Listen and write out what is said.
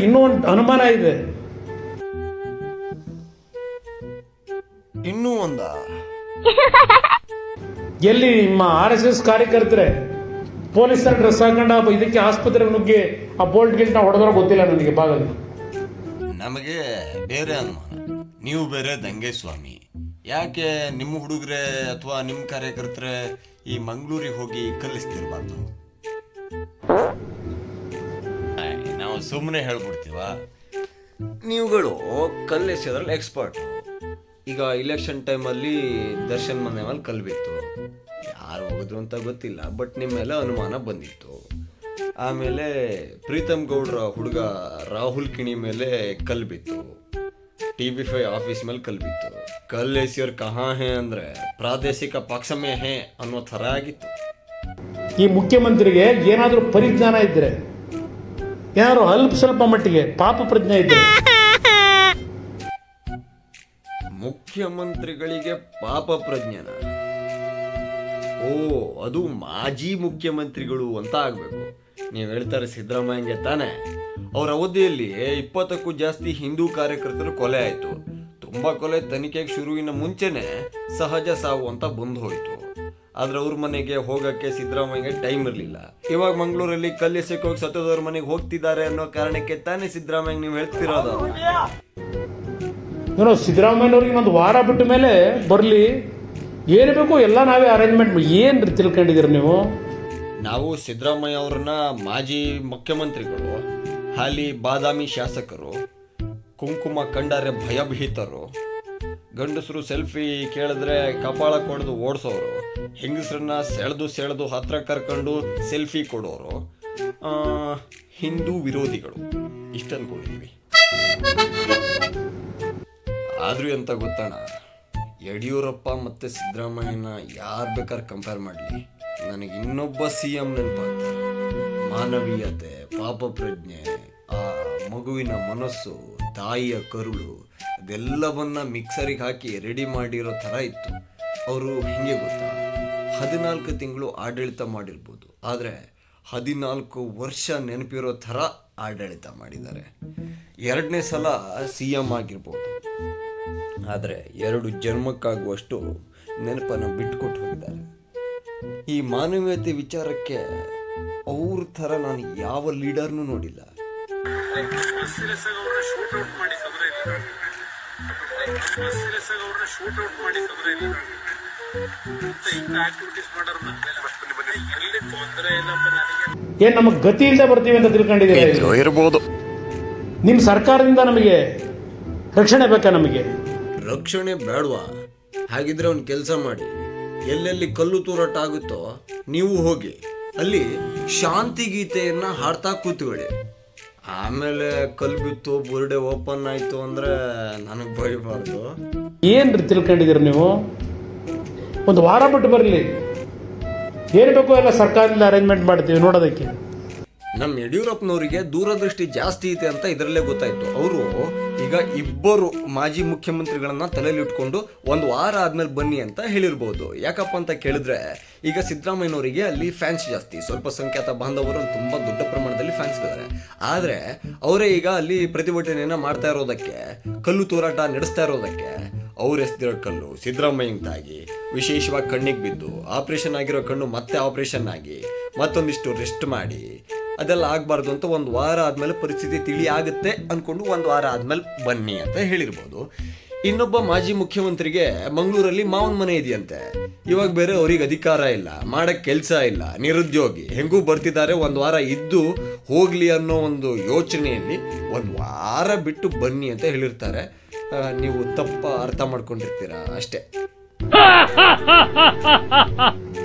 ಇನ್ನೂ ಒಂದು ಅನುಮಾನ ಇದೆ ಇನ್ನೂ ಒಂದ ಎಲ್ಲಿ ನಿಮ್ಮ ಆರ್ ಎಸ್ ಎಸ್ ಕಾರ್ಯಕರ್ತರೆ ಪೊಲೀಸರ ಡ್ರೆಸ್ ಹಾಕೊಂಡ ಇದಕ್ಕೆ ಆಸ್ಪತ್ರೆಗೆ ನುಗ್ಗಿ ಆ ಬೋಲ್ಟ್ ಗಿಲ್ಟ್ ಹೊಡೆದ್ರೆ ಗೊತ್ತಿಲ್ಲ ನನಗೆ ಬಾಗಲು ನಮಗೆ ಬೇರೆ ಅನುಮಾನ ನೀವು ಬೇರೆ ದಂಗೆ ಸ್ವಾಮಿ ಯಾಕೆ ನಿಮ್ಮ ಹುಡುಗರೆ ಅಥವಾ ನಿಮ್ಮ ಕಾರ್ಯಕರ್ತರೆ ಈ ಮಂಗಳೂರಿಗೆ ಹೋಗಿ ಕಲಿಸ್ತಿರ್ಬಾರ್ದು ಆಯ್, ನಾವು ಸುಮ್ಮನೆ ಹೇಳ್ಬಿಡ್ತೀವ ನೀವುಗಳು ಕಲ್ಲೆಸೋದ್ರಲ್ಲಿ ಎಕ್ಸ್ಪರ್ಟ್ ಈಗ ಇಲೆಕ್ಷನ್ ಟೈಮಲ್ಲಿ ದರ್ಶನ್ ಮನೆ ಮೇಲೆ ಕಲ್ಬಿತ್ತು ಯಾರು ಹೋಗಿದ್ರು ಅಂತ ಗೊತ್ತಿಲ್ಲ ಬಟ್ ನಿಮ್ಮ ಮೇಲೆ ಅನುಮಾನ ಬಂದಿತ್ತು ಆಮೇಲೆ ಪ್ರೀತಮ್ ಗೌಡ್ರ ಹುಡುಗ ರಾಹುಲ್ ಕಿಣಿ ಮೇಲೆ ಕಲ್ ಬಿತ್ತು ಟಿ ವಿ ಫೈ ಆಫೀಸ್ ಮೇಲೆ ಕಲ್ ಬಿತ್ತು ಕಲ್ ಎಸಿಯೋರ್ ಕಹಾ ಹೇ ಅಂದ್ರೆ ಪ್ರಾದೇಶಿಕ ಪಕ್ಷಮೇ ಹೇ ಅನ್ನೋ ಥರ ಆಗಿತ್ತು ಈ ಮುಖ್ಯಮಂತ್ರಿಗೆ ಏನಾದರೂ ಪರಿಜ್ಞಾನ ಇದ್ರೆ ಏನಾದ್ರು ಅಲ್ಪ ಸ್ವಲ್ಪ ಮಟ್ಟಿಗೆ ಪಾಪ ಪ್ರಜ್ಞೆ ಇದ್ರೆ ಮುಖ್ಯಮಂತ್ರಿಗಳಿಗೆ ಪಾಪ ಪ್ರಜ್ಞಾನ ಓ ಅದು ಮಾಜಿ ಮುಖ್ಯಮಂತ್ರಿಗಳು ಅಂತ ಆಗ್ಬೇಕು ನೀವು ಹೇಳ್ತಾರೆ ಸಿದ್ದರಾಮಯ್ಯಗೆ ತಾನೆ ಅವ್ರ ಅವಧಿಯಲ್ಲಿ ಇಪ್ಪತ್ತಕ್ಕೂ ಜಾಸ್ತಿ ಹಿಂದೂ ಕಾರ್ಯಕರ್ತರು ಕೊಲೆ ಆಯ್ತು ತುಂಬಾ ಕೊಲೆ ತನಿಖೆಗೆ ಶುರುವಿನ ಮುಂಚೆನೆ ಸಹಜ ಸಾವು ಅಂತ ಬಂದು ಹೋಯ್ತು ಆದ್ರೆ ಅವ್ರ ಮನೆಗೆ ಹೋಗಕ್ಕೆ ಸಿದ್ದರಾಮಯ್ಯಗೆ ಟೈಮ್ ಇರಲಿಲ್ಲ ಇವಾಗ ಮಂಗಳೂರಲ್ಲಿ ಕಲ್ಲೆಸಕ್ಕೆ ಹೋಗಿ ಸತ್ತೋದವ್ರ ಮನೆಗೆ ಹೋಗ್ತಿದ್ದಾರೆ ಅನ್ನೋ ಕಾರಣಕ್ಕೆ ತಾನೇ ಸಿದ್ದರಾಮಯ್ಯ ನೀವು ಹೇಳ್ತಿರೋದು ಏನೋ ಸಿದ್ದರಾಮಯ್ಯನವ್ರಿಗೆ ಇನ್ನೊಂದು ವಾರ ಬಿಟ್ಟ ಮೇಲೆ ಬರಲಿ ಏನು ಬೇಕು ಎಲ್ಲ ನಾವೇ ಅರೇಂಜ್ಮೆಂಟ್ ಏನು ತಿಳ್ಕೊಂಡಿದ್ದೀರಿ ನೀವು ನಾವು ಸಿದ್ದರಾಮಯ್ಯ ಅವರನ್ನ ಮಾಜಿ ಮುಖ್ಯಮಂತ್ರಿಗಳು ಹಾಲಿ ಬಾದಾಮಿ ಶಾಸಕರು ಕುಂಕುಮ ಕಂಡರೆ ಭಯಭೀತರು ಗಂಡಸರು ಸೆಲ್ಫಿ ಕೇಳಿದ್ರೆ ಕಪಾಳ ಕೊಡದು ಓಡಿಸೋರು ಹೆಂಗಸರನ್ನ ಸೆಳೆದು ಸೆಳೆದು ಹತ್ರ ಕರ್ಕೊಂಡು ಸೆಲ್ಫಿ ಕೊಡೋರು ಆ, ಹಿಂದೂ ವಿರೋಧಿಗಳು ಇಷ್ಟು ಅನ್ಕೊಂಡಿದ್ವಿ ಆದ್ರೂ ಎಂತ ಗೊತ್ತಣ್ಣ ಯಡಿಯೂರಪ್ಪ ಮತ್ತೆ ಸಿದ್ದರಾಮಯ್ಯನ ಯಾರು ಬೇಕಾದ್ರೆ ಕಂಪೇರ್ ಮಾಡಲಿ ನನಗೆ ಇನ್ನೊಬ್ಬ ಸಿ ಎಂ ನೆನಪಾಗ್ತಾರೆ ಮಾನವೀಯತೆ ಪಾಪ ಪ್ರಜ್ಞೆ ಆ ಮಗುವಿನ ಮನಸ್ಸು ತಾಯಿಯ ಕರುಳು ಅದೆಲ್ಲವನ್ನ ಮಿಕ್ಸರಿಗೆ ಹಾಕಿ ರೆಡಿ ಮಾಡಿರೋ ಥರ ಇತ್ತು ಅವರು ಹೆಂಗೆ ಗೊತ್ತಾ ಹದಿನಾಲ್ಕು ತಿಂಗಳು ಆಡಳಿತ ಮಾಡಿರ್ಬೋದು ಆದರೆ ಹದಿನಾಲ್ಕು ವರ್ಷ ನೆನಪಿರೋ ಥರ ಆಡಳಿತ ಮಾಡಿದ್ದಾರೆ ಎರಡನೇ ಸಲ ಸಿ ಎಂ ಆಗಿರ್ಬೋದು ಆದರೆ ಎರಡು ಜನ್ಮಕ್ಕಾಗುವಷ್ಟು ನೆನಪನ್ನು ಬಿಟ್ಟುಕೊಟ್ಟು ಹೋಗಿದ್ದಾರೆ ಈ ಮಾನವೀಯತೆ ವಿಚಾರಕ್ಕೆ ಅವ್ರ ಥರ ನಾನು ಯಾವ ಲೀಡರ್ನೂ ನೋಡಿಲ್ಲ ಸೀರಿಯಸ್ ಆಗಿ ಅವ್ರನ್ನ ಶೂಟ್ ಔಟ್ ಮಾಡಿ ತೊಂದರೆ ಇಲ್ಲ ಸೀರಿಯಸ್ ಆಗಿ ಅವ್ರನ್ನ ಶೂಟ್ ಔಟ್ ಮಾಡಿ ತೊಂದರೆ ಇಲ್ಲ ಇಂಥ ಇಂಥ ಆಕ್ಟಿವಿಟೀಸ್ ಮಾಡೋರ್ನ ಎಲ್ಲಿ ತೊಂದರೆ ಇಲ್ಲಪ್ಪ ನನಗೆ ಏನು ನಮಗೆ ಗತಿ ಇಲ್ಲದೆ ಬರ್ತೀವಿ ಅಂತ ತಿಳ್ಕೊಂಡಿದ್ದೀರಿ ಇರ್ಬೋದು ನಿಮ್ಮ ಸರ್ಕಾರದಿಂದ ನಮಗೆ ರಕ್ಷಣೆ ಬೇಕಾ ನಮಗೆ ರಕ್ಷಣೆ ಬೇಡವಾ ಹಾಗಿದ್ರೆ ಒಂದು ಕೆಲಸ ಮಾಡಿ ಎಲ್ಲೆಲ್ಲಿ ಕಲ್ಲು ತೂರಾಟ ಆಗುತ್ತೋ ನೀವು ಹೋಗಿ ಅಲ್ಲಿ ಶಾಂತಿ ಗೀತೆಯನ್ನ ಹಾಡ್ತಾ ಕೂತ್ಕೊಳ್ಳಿ ಆಮೇಲೆ ಕಲ್ಲು ಬಿತ್ತು ಬುರ್ಡೆ ಓಪನ್ ಆಯ್ತು ಅಂದ್ರೆ ನನಗೆ ಬೈಬಾರ್ದು ಏನು ತಿಳ್ಕೊಂಡಿದ್ದೀರಿ ನೀವು ಒಂದು ವಾರ ಬಿಟ್ಟು ಬರಲಿ ಏನು ಬೇಕೋ ಎಲ್ಲ ಸರ್ಕಾರದಿಂದ ಅರೇಂಜ್ಮೆಂಟ್ ಮಾಡ್ತೀವಿ ನೋಡೋದಕ್ಕೆ ನಮ್ಮ ಯಡಿಯೂರಪ್ಪನವರಿಗೆ ದೂರದೃಷ್ಟಿ ಜಾಸ್ತಿ ಐತೆ ಅಂತ ಇದರಲ್ಲೇ ಗೊತ್ತಾಯ್ತು ಅವರು ಈಗ ಇಬ್ಬರು ಮಾಜಿ ಮುಖ್ಯಮಂತ್ರಿಗಳನ್ನ ತಲೆಯಲ್ಲಿ ಇಟ್ಕೊಂಡು ಒಂದು ವಾರ ಆದ್ಮೇಲೆ ಬನ್ನಿ ಅಂತ ಹೇಳಿರ್ಬೋದು ಯಾಕಪ್ಪ ಅಂತ ಕೇಳಿದ್ರೆ ಈಗ ಸಿದ್ದರಾಮಯ್ಯನವರಿಗೆ ಅಲ್ಲಿ ಫ್ಯಾನ್ಸ್ ಜಾಸ್ತಿ ಸ್ವಲ್ಪ ಸಂಖ್ಯಾತ ಬಾಂಧವರು ಅಲ್ಲಿ ತುಂಬಾ ದೊಡ್ಡ ಪ್ರಮಾಣದಲ್ಲಿ ಫ್ಯಾನ್ಸ್ ಇದ್ದಾರೆ ಆದ್ರೆ ಅವರೇ ಈಗ ಅಲ್ಲಿ ಪ್ರತಿಭಟನೆಯನ್ನ ಮಾಡ್ತಾ ಇರೋದಕ್ಕೆ ಕಲ್ಲು ತೂರಾಟ ನಡೆಸ್ತಾ ಇರೋದಕ್ಕೆ ಅವ್ರು ಎಸ್ದಿರೋ ಕಲ್ಲು ಸಿದ್ದರಾಮಯ್ಯಂತಾಗಿ ವಿಶೇಷವಾಗಿ ಕಣ್ಣಿಗೆ ಬಿದ್ದು ಆಪರೇಷನ್ ಆಗಿರೋ ಕಣ್ಣು ಮತ್ತೆ ಆಪರೇಷನ್ ಆಗಿ ಮತ್ತೊಂದಿಷ್ಟು ರೆಸ್ಟ್ ಮಾಡಿ ಅದೆಲ್ಲ ಆಗಬಾರ್ದು ಅಂತ ಒಂದು ವಾರ ಆದಮೇಲೆ ಪರಿಸ್ಥಿತಿ ತಿಳಿ ಆಗುತ್ತೆ ಅಂದ್ಕೊಂಡು ಒಂದು ವಾರ ಆದಮೇಲೆ ಬನ್ನಿ ಅಂತ ಹೇಳಿರ್ಬೋದು ಇನ್ನೊಬ್ಬ ಮಾಜಿ ಮುಖ್ಯಮಂತ್ರಿಗೆ ಮಂಗಳೂರಲ್ಲಿ ಮಾವನ ಮನೆ ಇದೆಯಂತೆ ಇವಾಗ ಬೇರೆ ಅವ್ರಿಗೆ ಅಧಿಕಾರ ಇಲ್ಲ ಮಾಡಕ್ ಕೆಲಸ ಇಲ್ಲ ನಿರುದ್ಯೋಗಿ ಹೆಂಗೂ ಬರ್ತಿದ್ದಾರೆ ಒಂದು ವಾರ ಇದ್ದು ಹೋಗ್ಲಿ ಅನ್ನೋ ಒಂದು ಯೋಚನೆಯಲ್ಲಿ ಒಂದು ವಾರ ಬಿಟ್ಟು ಬನ್ನಿ ಅಂತ ಹೇಳಿರ್ತಾರೆ ಆ, ನೀವು ತಪ್ಪ ಅರ್ಥ ಮಾಡ್ಕೊಂಡಿರ್ತೀರಾ ಅಷ್ಟೇ